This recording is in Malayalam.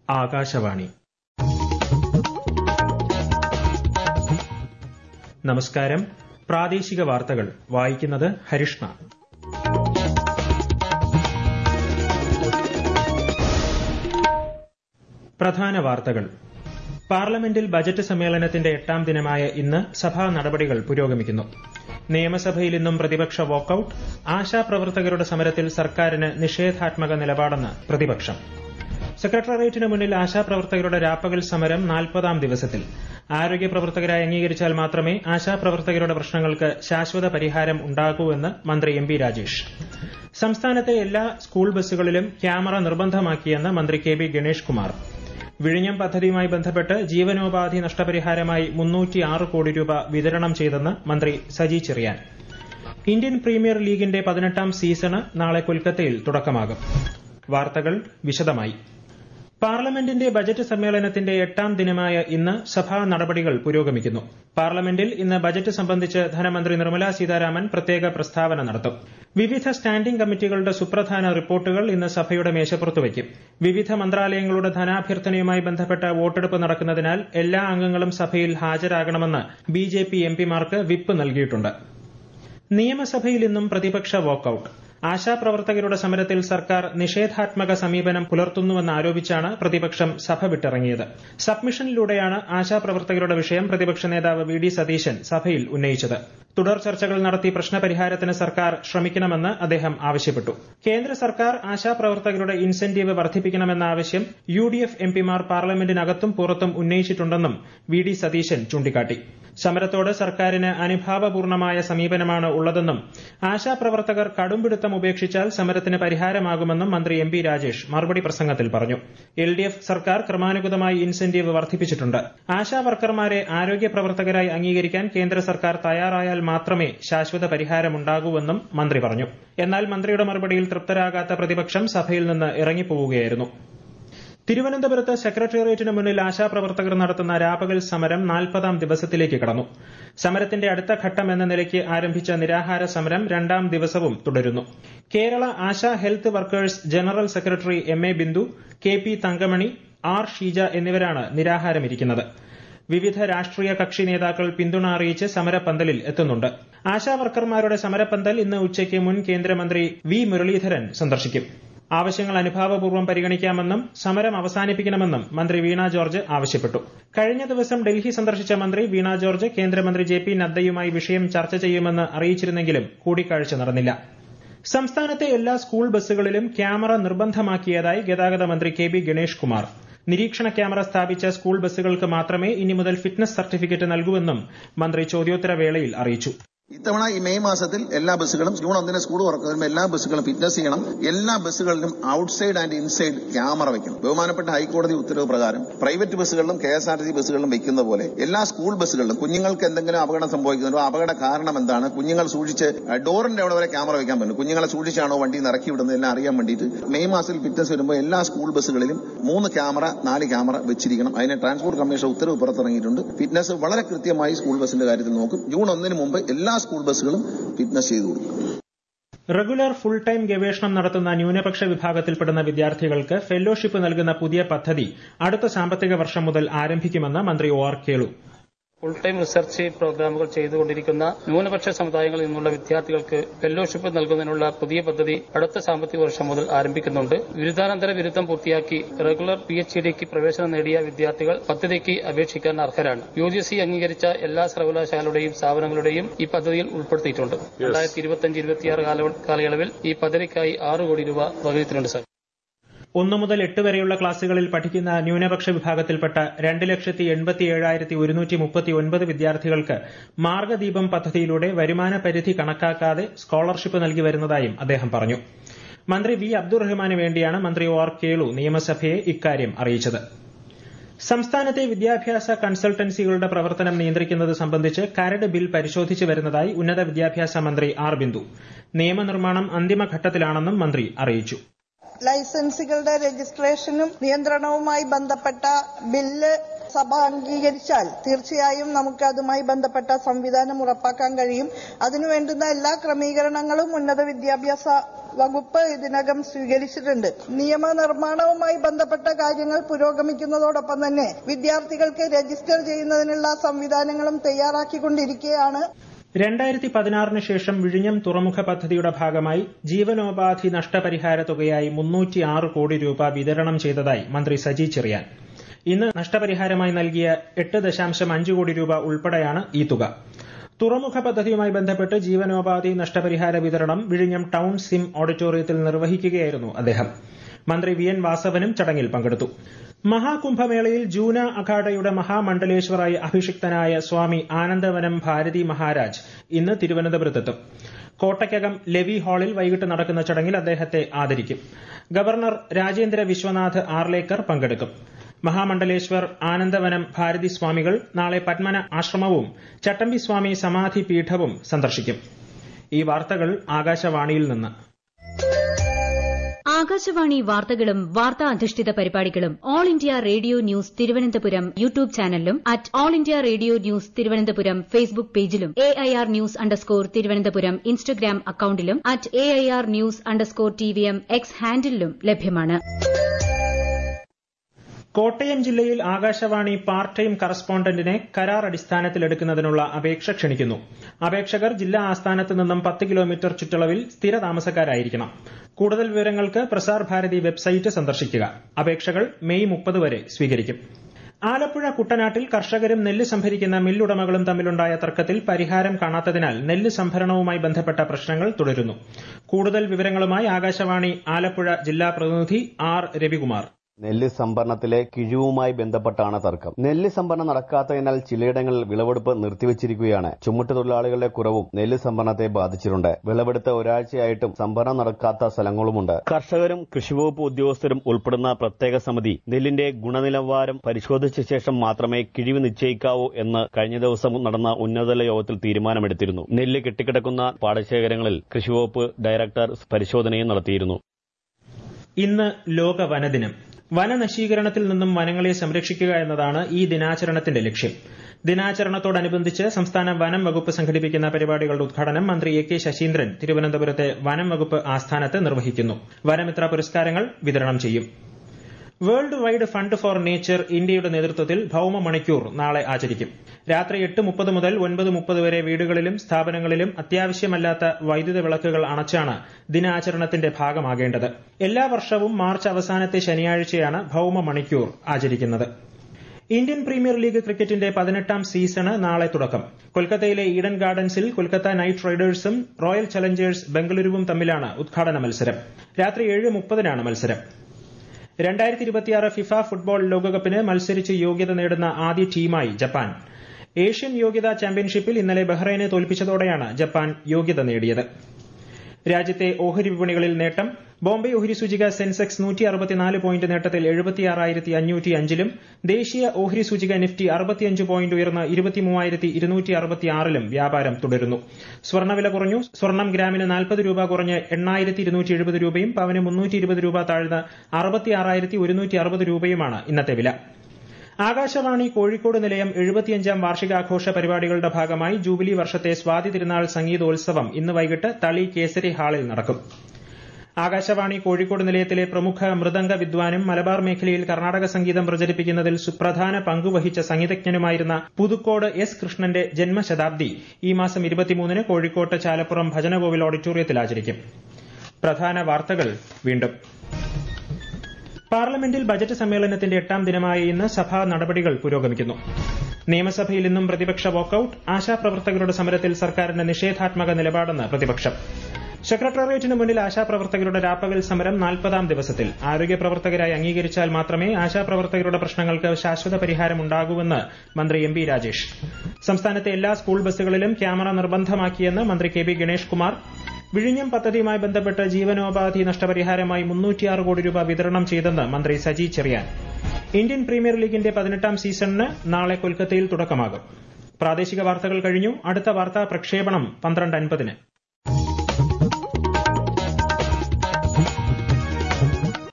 ആകാശവാണി നമസ്കാരം പ്രാദേശിക വാർത്തകൾ വായിക്കുന്നത് ഹരിഷ്ണ പ്രധാന വാർത്തകൾ പാർലമെന്റിൽ ബജറ്റ് സമ്മേളനത്തിന്റെ എട്ടാം ദിനമായ ഇന്ന് സഭാ നടപടികൾ പുരോഗമിക്കുന്നു നിയമസഭയിൽ ഇന്നും പ്രതിപക്ഷ വാക്കൌട്ട് ആശാപ്രവർത്തകരുടെ സമരത്തിൽ സർക്കാരിന് നിഷേധാത്മക നിലപാടെന്ന് പ്രതിപക്ഷം സെക്രട്ടേറിയറ്റിന് മുന്നിൽ ആശാപ്രവർത്തകരുടെ രാപ്പകൽ സമരം നാൽപ്പതാം ദിവസത്തിൽ ആരോഗ്യ പ്രവർത്തകരായി അംഗീകരിച്ചാൽ മാത്രമേ ആശാപ്രവർത്തകരുടെ പ്രശ്നങ്ങൾക്ക് ശാശ്വത പരിഹാരം ഉണ്ടാകൂ എന്ന് മന്ത്രി എം പി രാജേഷ് സംസ്ഥാനത്തെ എല്ലാ സ്കൂൾ ബസ്സുകളിലും ക്യാമറ നിർബന്ധമാക്കിയെന്ന് മന്ത്രി കെ ബി ഗണേഷ് കുമാർ വിഴിഞ്ഞം പദ്ധതിയുമായി ബന്ധപ്പെട്ട് ജീവനോപാധി നഷ്ടപരിഹാരമായി മുന്നൂറ്റിയാറ് കോടി രൂപ വിതരണം ചെയ്തെന്ന് മന്ത്രി സജി ചെറിയാൻ ഇന്ത്യൻ പ്രീമിയർ ലീഗിന്റെ പതിനെട്ടാം സീസണ് നാളെ കൊൽക്കത്തയിൽ തുടക്കമാകും വാർത്തകൾ വിശദമായി പാർലമെന്റിന്റെ ബജറ്റ് സമ്മേളനത്തിന്റെ എട്ടാം ദിനമായ ഇന്ന് സഭാ നടപടികൾ പുരോഗമിക്കുന്നു പാർലമെന്റിൽ ഇന്ന് ബജറ്റ് സംബന്ധിച്ച് ധനമന്ത്രി നിർമ്മല സീതാരാമൻ പ്രത്യേക പ്രസ്താവന നടത്തും വിവിധ സ്റ്റാൻഡിംഗ് കമ്മിറ്റികളുടെ സുപ്രധാന റിപ്പോർട്ടുകൾ ഇന്ന് സഭയുടെ മേശപ്പുറത്ത് വയ്ക്കും വിവിധ മന്ത്രാലയങ്ങളുടെ ധനാഭ്യർത്ഥനയുമായി ബന്ധപ്പെട്ട വോട്ടെടുപ്പ് നടക്കുന്നതിനാൽ എല്ലാ അംഗങ്ങളും സഭയിൽ ഹാജരാകണമെന്ന് ബിജെപി എംപിമാർക്ക് വിപ്പ് നൽകിയിട്ടുണ്ട് നിയമസഭയിൽ ഇന്നും പ്രതിപക്ഷ വാക്കൌട്ട് ആശാപ്രവർത്തകരുടെ സമരത്തിൽ സർക്കാർ നിഷേധാത്മക സമീപനം പുലർത്തുന്നുവെന്ന് ആരോപിച്ചാണ് പ്രതിപക്ഷം സഭ വിട്ടിറങ്ങിയത് സബ്മിഷനിലൂടെയാണ് ആശാപ്രവർത്തകരുടെ വിഷയം പ്രതിപക്ഷ നേതാവ് വി ഡി സതീശൻ സഭയിൽ ഉന്നയിച്ചത് തുടർ ചർച്ചകൾ നടത്തി പ്രശ്നപരിഹാരത്തിന് സർക്കാർ ശ്രമിക്കണമെന്ന് അദ്ദേഹം ആവശ്യപ്പെട്ടു കേന്ദ്ര സർക്കാർ ആശാപ്രവർത്തകരുടെ ഇൻസെന്റീവ് വർദ്ധിപ്പിക്കണമെന്ന ആവശ്യം യു ഡി എഫ് എംപിമാർ പാർലമെന്റിനകത്തും പുറത്തും ഉന്നയിച്ചിട്ടുണ്ടെന്നും വി ഡി സതീശൻ ചൂണ്ടിക്കാട്ടി സമരത്തോട് സർക്കാരിന് അനുഭാവപൂർണമായ സമീപനമാണ് ഉള്ളതെന്നും ആശാപ്രവർത്തകർ കടുംപിടുത്തം ഉപേക്ഷിച്ചാൽ സമരത്തിന് പരിഹാരമാകുമെന്നും മന്ത്രി എം പി രാജേഷ് മറുപടി പ്രസംഗത്തിൽ പറഞ്ഞു എൽ ഡി എഫ് സർക്കാർ ക്രമാനുഗതമായി ഇൻസെന്റീവ് വർദ്ധിപ്പിച്ചിട്ടുണ്ട് ആശാ വർക്കർമാരെ ആരോഗ്യ പ്രവർത്തകരായി അംഗീകരിക്കാൻ കേന്ദ്ര സർക്കാർ തയ്യാറായാൽ മാത്രമേ ശാശ്വത പരിഹാരമുണ്ടാകൂവെന്നും മന്ത്രി പറഞ്ഞു എന്നാൽ മന്ത്രിയുടെ മറുപടിയിൽ തൃപ്തരാകാത്ത പ്രതിപക്ഷം സഭയിൽ നിന്ന് ഇറങ്ങിപ്പോവുകയായിരുന്നു തിരുവനന്തപുരത്ത് സെക്രട്ടേറിയറ്റിന് മുന്നിൽ ആശാപ്രവർത്തകർ നടത്തുന്ന രാപകൽ സമരം നാൽപ്പതാം ദിവസത്തിലേക്ക് കടന്നു സമരത്തിന്റെ അടുത്ത ഘട്ടം എന്ന നിലയ്ക്ക് ആരംഭിച്ച നിരാഹാര സമരം രണ്ടാം ദിവസവും തുടരുന്നു Kerala Asha health workers general secretary M A Bindu K P Thankamani R Sheeja എന്നിവരാണ് നിരാഹാരമിരിക്കുന്നത് വിവിധ രാഷ്ട്രീയ കക്ഷി നേതാക്കൾ പിന്തുണ അറിയിച്ച് സമരപ്പന്തലിൽ എത്തുന്നുണ്ട് ആശാവർക്കർമാരുടെ സമരപ്പന്തൽ ഇന്ന് ഉച്ചയ്ക്ക് മുൻ കേന്ദ്രമന്ത്രി വി മുരളീധരൻ സന്ദർശിക്കും ആവശ്യങ്ങൾ അനുഭാവപൂർവ്വം പരിഗണിക്കാമെന്നും സമരം അവസാനിപ്പിക്കണമെന്നും മന്ത്രി വീണ ജോർജ് ആവശ്യപ്പെട്ടു കഴിഞ്ഞ ദിവസം ഡൽഹി സന്ദർശിച്ച മന്ത്രി വീണ ജോർജ് കേന്ദ്രമന്ത്രി ജെ പി നദ്ദയുമായി വിഷയം ചർച്ച ചെയ്യുമെന്ന് അറിയിച്ചിരുന്നെങ്കിലും കൂടിക്കാഴ്ച നടന്നില്ല സംസ്ഥാനത്തെ എല്ലാ സ്കൂൾ ബസ്സുകളിലും ക്യാമറ നിർബന്ധമാക്കിയതായി ഗതാഗത മന്ത്രി കെ ബി ഗണേഷ് കുമാർ നിരീക്ഷണ ക്യാമറ സ്ഥാപിച്ച സ്കൂൾ ബസ്സുകൾക്ക് മാത്രമേ ഇനി മുതൽ ഫിറ്റ്നസ് സർട്ടിഫിക്കറ്റ് നൽകൂവെന്നും മന്ത്രി ചോദ്യോത്തര വേളയിൽ അറിയിച്ചു ഇത്തവണ ഈ മെയ് മാസത്തിൽ എല്ലാ ബസ്സുകളും ജൂൺ ഒന്നിന് സ്കൂൾ തുറക്കുന്നതിന് എല്ലാ ബസ്സുകളും ഫിറ്റ്നസ് ചെയ്യണം എല്ലാ ബസ്സുകളിലും ഔട്ട്സൈഡ് ആൻഡ് ഇൻസൈഡ് ക്യാമറ വെക്കണം ബഹുമാനപ്പെട്ട ഹൈക്കോടതി ഉത്തരവ് പ്രകാരം പ്രൈവറ്റ് ബസ്സുകളിലും K S R T C ബസ്സുകളിലും വെക്കുന്ന പോലെ എല്ലാ സ്കൂൾ ബസ്സുകളിലും കുഞ്ഞുങ്ങൾക്ക് എന്തെങ്കിലും അപകടം സംഭവിക്കുന്നുണ്ടോ അപകട കാരണം എന്താണ് കുഞ്ഞുങ്ങൾ സൂക്ഷിച്ച് ഡോറിന്റെ അവിടെ വരെ ക്യാമറ വെക്കാൻ പറ്റും കുഞ്ഞുങ്ങളെ സൂക്ഷിച്ചാണോ വണ്ടി ഇറക്കി വിടുന്നത് എല്ലാം അറിയാൻ വേണ്ടിയിട്ട് മെയ് മാസത്തിൽ ഫിറ്റ്നസ് വരുമ്പോൾ എല്ലാ സ്കൂൾ ബസ്സുകളിലും മൂന്ന് ക്യാമറ നാല് ക്യാമറ വെച്ചിരിക്കണം അതിന് ട്രാൻസ്പോർട്ട് കമ്മീഷൻ ഉത്തരവ് പുറത്തിറങ്ങിയിട്ടുണ്ട് ഫിറ്റ്നസ് വളരെ കൃത്യമായി സ്കൂൾ ബസിന്റെ കാര്യത്തിൽ നോക്കും ജൂൺ ഒന്നിന് മുമ്പ് എല്ലാ സ്കൂൾ ബസ്സുകളും ഫിറ്റ്നസ് ചെയ്തു കൊടുക്കും റെഗുലർ ഫുൾ ടൈം ഗവേഷണം നടത്തുന്ന ന്യൂനപക്ഷ വിഭാഗത്തിൽപ്പെടുന്ന വിദ്യാർത്ഥികൾക്ക് ഫെലോഷിപ്പ് നൽകുന്ന പുതിയ പദ്ധതി അടുത്ത സാമ്പത്തിക വർഷം മുതൽ ആരംഭിക്കുമെന്ന് മന്ത്രി O R Kelu full time research പ്രോഗ്രാമുകൾ ചെയ്തുകൊണ്ടിരിക്കുന്ന ന്യൂനപക്ഷ സമുദായങ്ങളിൽ നിന്നുള്ള വിദ്യാർത്ഥികൾക്ക് ഫെലോഷിപ്പ് നൽകുന്നതിനുള്ള പുതിയ പദ്ധതി അടുത്ത സാമ്പത്തിക വർഷം മുതൽ ആരംഭിക്കുന്നുണ്ട് ബിരുദാനന്തര ബിരുദം പൂർത്തിയാക്കി റെഗുലർ പി എച്ച് ഡിക്ക് പ്രവേശനം നേടിയ വിദ്യാർത്ഥികൾ പദ്ധതിക്ക് അപേക്ഷിക്കാൻ അർഹരാണ് യു ജി സി അംഗീകരിച്ച എല്ലാ സർവകലാശാലകളുടെയും സ്ഥാപനങ്ങളുടെയും ഈ പദ്ധതിയിൽ ഉൾപ്പെടുത്തിയിട്ടുണ്ട് രണ്ടായിരത്തി ഇരുപത്തിയഞ്ച് ഇരുപത്തിയാറ് കാലയളവിൽ ഈ പദ്ധതിക്കായി ആറ് കോടി രൂപ വകയിരുത്തിയിട്ടുണ്ട് സാർ ഒന്നു മുതൽ എട്ട് വരെയുള്ള ക്ലാസുകളിൽ പഠിക്കുന്ന ന്യൂനപക്ഷ വിഭാഗത്തിൽപ്പെട്ട രണ്ട് ലക്ഷത്തി എൺപത്തി ഏഴായിരത്തി ഒരുന്നൂറ്റി മുപ്പത്തി ഒൻപത് വിദ്യാർത്ഥികൾക്ക് മാർഗദീപം പദ്ധതിയിലൂടെ വരുമാന പരിധി കണക്കാക്കാതെ സ്കോളർഷിപ്പ് നൽകി വരുന്നതായും അദ്ദേഹം പറഞ്ഞു മന്ത്രി വി അബ്ദുറഹ്മാന് വേണ്ടിയാണ് മന്ത്രി ഒ ആർ കേളു നിയമസഭയെ ഇക്കാര്യം അറിയിച്ചത് സംസ്ഥാനത്തെ വിദ്യാഭ്യാസ കൺസൾട്ടൻസികളുടെ പ്രവർത്തനം നിയന്ത്രിക്കുന്നത് സംബന്ധിച്ച് കരട് ബിൽ പരിശോധിച്ചു വരുന്നതായി ഉന്നത വിദ്യാഭ്യാസ മന്ത്രി ആർ ബിന്ദു നിയമനിർമ്മാണം അന്തിമഘട്ടത്തിലാണെന്നും മന്ത്രി അറിയിച്ചു ലൈസൻസുകളുടെ രജിസ്ട്രേഷനും നിയന്ത്രണവുമായി ബന്ധപ്പെട്ട ബില്ല് സഭ അംഗീകരിച്ചാൽ തീർച്ചയായും നമുക്ക് അതുമായി ബന്ധപ്പെട്ട സംവിധാനം ഉറപ്പാക്കാൻ കഴിയും അതിനുവേണ്ടുന്ന എല്ലാ ക്രമീകരണങ്ങളും ഉന്നത വിദ്യാഭ്യാസ വകുപ്പ് ഇതിനകം സ്വീകരിച്ചിട്ടുണ്ട് നിയമനിർമ്മാണവുമായി ബന്ധപ്പെട്ട കാര്യങ്ങൾ പുരോഗമിക്കുന്നതോടൊപ്പം തന്നെ വിദ്യാർത്ഥികൾക്ക് രജിസ്റ്റർ ചെയ്യുന്നതിനുള്ള സംവിധാനങ്ങളും തയ്യാറാക്കിക്കൊണ്ടിരിക്കുകയാണ് രണ്ടായിരത്തി പതിനാറിന് ശേഷം വിഴിഞ്ഞം തുറമുഖ പദ്ധതിയുടെ ഭാഗമായി ജീവനോപാധി നഷ്ടപരിഹാര തുകയായി മുന്നൂറ്റിയാറ് കോടി രൂപ വിതരണം ചെയ്തതായി മന്ത്രി സജി ചെറിയാൻ ഇന്ന് നഷ്ടപരിഹാരമായി നൽകിയ എട്ട് ദശാംശം അഞ്ച് കോടി രൂപ ഉൾപ്പെടെയാണ് ഈ തുക തുറമുഖ പദ്ധതിയുമായി ബന്ധപ്പെട്ട് ജീവനോപാധി നഷ്ടപരിഹാര വിതരണം വിഴിഞ്ഞം ടൌൺ സിം ഓഡിറ്റോറിയത്തിൽ നിർവഹിക്കുകയായിരുന്നു അദ്ദേഹം മന്ത്രി വി എൻ വാസവനും ചടങ്ങിൽ പങ്കെടുത്തു മഹാകുംഭമേളയിൽ ജൂന അഖാഡയുടെ മഹാമണ്ഡലേശ്വറായി അഭിഷിക്തനായ സ്വാമി ആനന്ദവനം ഭാരതി മഹാരാജ് ഇന്ന് തിരുവനന്തപുരത്തെത്തും കോട്ടയ്ക്കകം ലെവി ഹാളിൽ വൈകിട്ട് നടക്കുന്ന ചടങ്ങിൽ അദ്ദേഹത്തെ ആദരിക്കും ഗവർണർ രാജേന്ദ്ര വിശ്വനാഥ് ആർലേക്കർ പങ്കെടുക്കും മഹാമണ്ഡലേശ്വർ ആനന്ദവനം ഭാരതി സ്വാമികൾ നാളെ പത്മന ആശ്രമവും ചട്ടമ്പി സ്വാമി സമാധി പീഠവും സന്ദർശിക്കും ഈ വാർത്തകൾ ആകാശവാണിയിൽ നിന്ന് ആകാശവാണി വാർത്തകളും വാർത്താ അധിഷ്ഠിത പരിപാടികളും All India Radio News Thiruvananthapuram YouTube ചാനലിലും at All India Radio News Thiruvananthapuram Facebook പേജിലും A I R news underscore Thiruvananthapuram Instagram അക്കൌണ്ടിലും at A I R news underscore T V M X ഹാൻഡിലും ലഭ്യമാണ് കോട്ടയം ജില്ലയിൽ ആകാശവാണി പാർട്ട് ടൈം കറസ്പോണ്ടന്റിനെ കരാർ അടിസ്ഥാനത്തിൽ എടുക്കുന്നതിനുള്ള അപേക്ഷ ക്ഷണിക്കുന്നു അപേക്ഷകർ ജില്ലാ ആസ്ഥാനത്ത് നിന്നും പത്ത് കിലോമീറ്റർ ചുറ്റളവിൽ സ്ഥിര താമസക്കാരായിരിക്കണം കൂടുതൽ വിവരങ്ങൾക്ക് പ്രസാർ ഭാരതി വെബ്സൈറ്റ് സന്ദർശിക്കുക അപേക്ഷകൾ മെയ് മുപ്പത് വരെ സ്വീകരിക്കും ആലപ്പുഴ കുട്ടനാട്ടിൽ കർഷകരും നെല്ല് സംഭരിക്കുന്ന മില്ലുടമകളും തമ്മിലുണ്ടായ തർക്കത്തിൽ പരിഹാരം കാണാത്തതിനാൽ നെല്ല് സംഭരണവുമായി ബന്ധപ്പെട്ട പ്രശ്നങ്ങൾ തുടരുന്നു കൂടുതൽ വിവരങ്ങളുമായി ആകാശവാണി ആലപ്പുഴ ജില്ലാ പ്രതിനിധി ആർ രവികുമാർ നെല്ല് സംഭരണത്തിലെ കിഴിവുമായി ബന്ധപ്പെട്ടാണ് തർക്കം നെല്ല് സംഭരണം നടക്കാത്തതിനാൽ ചിലയിടങ്ങളിൽ വിളവെടുപ്പ് നിർത്തിവച്ചിരിക്കുകയാണ് ചുമട്ട് തൊഴിലാളികളുടെ കുറവും നെല്ല് സംഭരണത്തെ ബാധിച്ചിട്ടുണ്ട് വിളവെടുത്ത ഒരാഴ്ചയായിട്ടും സംഭരണം നടക്കാത്ത സ്ഥലങ്ങളുമുണ്ട് കർഷകരും കൃഷിവകുപ്പ് ഉദ്യോഗസ്ഥരും ഉൾപ്പെടുന്ന പ്രത്യേക സമിതി നെല്ലിന്റെ ഗുണനിലവാരം പരിശോധിച്ച ശേഷം മാത്രമേ കിഴിവ് നിശ്ചയിക്കാവൂ എന്ന് കഴിഞ്ഞ ദിവസം നടന്ന ഉന്നതതല യോഗത്തിൽ തീരുമാനമെടുത്തിരുന്നു നെല്ല് കെട്ടിക്കിടക്കുന്ന പാടശേഖരങ്ങളിൽ കൃഷിവകുപ്പ് ഡയറക്ടർ പരിശോധനയും നടത്തിയിരുന്നു ഇന്ന് ലോക വനദിനം വനനശീകരണത്തിൽ നിന്നും വനങ്ങളെ സംരക്ഷിക്കുക എന്നതാണ് ഈ ദിനാചരണത്തിന്റെ ലക്ഷ്യം ദിനാചരണത്തോടനുബന്ധിച്ച് സംസ്ഥാന വനം വകുപ്പ് സംഘടിപ്പിക്കുന്ന പരിപാടികളുടെ ഉദ്ഘാടനം മന്ത്രി എ കെ ശശീന്ദ്രൻ തിരുവനന്തപുരത്തെ വനം വകുപ്പ് ആസ്ഥാനത്ത് നിർവഹിക്കുന്നു വനമിത്ര പുരസ്കാരങ്ങൾ വിതരണം ചെയ്യും World Wide Fund for Nature ഇന്ത്യയുടെ നേതൃത്വത്തിൽ ഭൌമ മണിക്കൂർ നാളെ ആചരിക്കും രാത്രി എട്ട് മുപ്പത് മുതൽ ഒൻപത് മുപ്പത് വരെ വീടുകളിലും സ്ഥാപനങ്ങളിലും അത്യാവശ്യമല്ലാത്ത വൈദ്യുത വിളക്കുകൾ അണച്ചാണ് ദിനാചരണത്തിന്റെ ഭാഗമാകേണ്ടത് എല്ലാ വർഷവും മാർച്ച് അവസാനത്തെ ശനിയാഴ്ചയാണ് ഭൌമ മണിക്കൂർ ആചരിക്കുന്നത് ഇന്ത്യൻ പ്രീമിയർ ലീഗ് ക്രിക്കറ്റിന്റെ പതിനെട്ടാം സീസണ് നാളെ തുടക്കം കൊൽക്കത്തയിലെ ഈഡൻ ഗാർഡൻസിൽ കൊൽക്കത്ത നൈറ്റ് റൈഡേഴ്സും റോയൽ ചലഞ്ചേഴ്സ് ബംഗളൂരുവും തമ്മിലാണ് ഉദ്ഘാടന മത്സരം രാത്രി ഏഴ് മുപ്പതിനാണ് മത്സരം രണ്ടായിരത്തി ഇരുപത്തിയാറ് ഫിഫ ഫുട്ബോൾ ലോകകപ്പിന് മത്സരിച്ച് യോഗ്യത നേടുന്ന ആദ്യ ടീമായി ജപ്പാൻ ഏഷ്യൻ യോഗ്യതാ ചാമ്പ്യൻഷിപ്പിൽ ഇന്നലെ ബഹ്റൈനെ തോൽപ്പിച്ചതോടെയാണ് ജപ്പാൻ യോഗ്യത നേടിയത് രാജ്യത്തെ ഓഹരി വിപണികളിൽ നേട്ടം ബോംബെ ഓഹരി സൂചിക സെൻസെക്സ് നൂറ്റി അറുപത്തിനാല് പോയിന്റ് നേട്ടത്തിൽ എഴുപത്തിയാറായിരത്തി അഞ്ഞൂറ്റി അഞ്ചിലും ദേശീയ ഓഹരി സൂചിക നിഫ്റ്റി അറുപത്തിയഞ്ച് പോയിന്റ് ഉയർന്ന് ഇരുപത്തിമൂവായിരത്തി ഇരുന്നൂറ്റി അറുപത്തിയാറിലും വ്യാപാരം തുടരുന്നു സ്വർണ്ണവില കുറഞ്ഞു സ്വർണ്ണം ഗ്രാമിന് നാൽപ്പത് രൂപ കുറഞ്ഞ് എണ്ണായിരത്തി ഇരുന്നൂറ്റി എഴുപത് രൂപയും പവന് മുന്നൂറ്റി ഇരുപത് രൂപ താഴ്ന്ന് അറുപത്തിയാറായിരത്തി ഒരുന്നൂറ്റി അറുപത് രൂപയുമാണ് ഇന്നത്തെ വില ആകാശവാണി കോഴിക്കോട് നിലയം എഴുപത്തിയഞ്ചാം വാർഷികാഘോഷ പരിപാടികളുടെ ഭാഗമായി ജൂബിലി വർഷത്തെ സ്വാതി തിരുനാൾ സംഗീതോത്സവം ഇന്ന് വൈകിട്ട് തളി കേസരി ഹാളിൽ നടക്കും ആകാശവാണി കോഴിക്കോട് നിലയത്തിലെ പ്രമുഖ മൃദംഗ വിദ്വാനും മലബാർ മേഖലയിൽ കർണാടക സംഗീതം പ്രചരിപ്പിക്കുന്നതിൽ സുപ്രധാന പങ്കുവഹിച്ച സംഗീതജ്ഞനുമായിരുന്ന പുതുക്കോട് എസ് കൃഷ്ണന്റെ ജന്മശതാബ്ദി ഈ മാസം ഇരുപത്തിമൂന്നിന് കോഴിക്കോട്ട് ചാലപ്പുറം ഭജനകോവിൽ ഓഡിറ്റോറിയത്തിൽ ആചരിക്കും പ്രധാന വാർത്തകൾ വീണ്ടും പാർലമെന്റിൽ ബജറ്റ് സമ്മേളനത്തിന്റെ എട്ടാം ദിനമായ ഇന്ന് സഭാ നടപടികൾ പുരോഗമിക്കുന്നു നിയമസഭയിൽ ഇന്നും പ്രതിപക്ഷ വാക്കൌട്ട് ആശാപ്രവർത്തകരുടെ സമരത്തിൽ സർക്കാരിന്റെ നിഷേധാത്മക നിലപാടെന്ന് പ്രതിപക്ഷം സെക്രട്ടേറിയറ്റിന് മുന്നിൽ ആശാപ്രവർത്തകരുടെ രാപ്പകൽ സമരം നാൽപ്പതാം ദിവസത്തിൽ ആരോഗ്യ പ്രവർത്തകരായി അംഗീകരിച്ചാൽ മാത്രമേ ആശാപ്രവർത്തകരുടെ പ്രശ്നങ്ങൾക്ക് ശാശ്വത പരിഹാരമുണ്ടാകൂവെന്ന് മന്ത്രി എം പി രാജേഷ് സംസ്ഥാനത്തെ എല്ലാ സ്കൂൾ ബസ്സുകളിലും ക്യാമറ നിർബന്ധമാക്കിയെന്ന് മന്ത്രി കെ ബി ഗണേഷ് കുമാർ വിഴിഞ്ഞം പദ്ധതിയുമായി ബന്ധപ്പെട്ട് ജീവനോപാധി നഷ്ടപരിഹാരമായി മുന്നൂറ്റിയാറ് കോടി രൂപ വിതരണം ചെയ്തെന്ന് മന്ത്രി സജി ചെറിയാൻ ഇന്ത്യൻ പ്രീമിയർ ലീഗിന്റെ പതിനെട്ടാം സീസണിന് നാളെ കൊൽക്കത്തയിൽ തുടക്കമാകും പ്രാദേശിക വാർത്തകൾ കഴിഞ്ഞു അടുത്ത വാർത്താ പ്രക്ഷേപണം പന്ത്രണ്ട് അൻപതിന്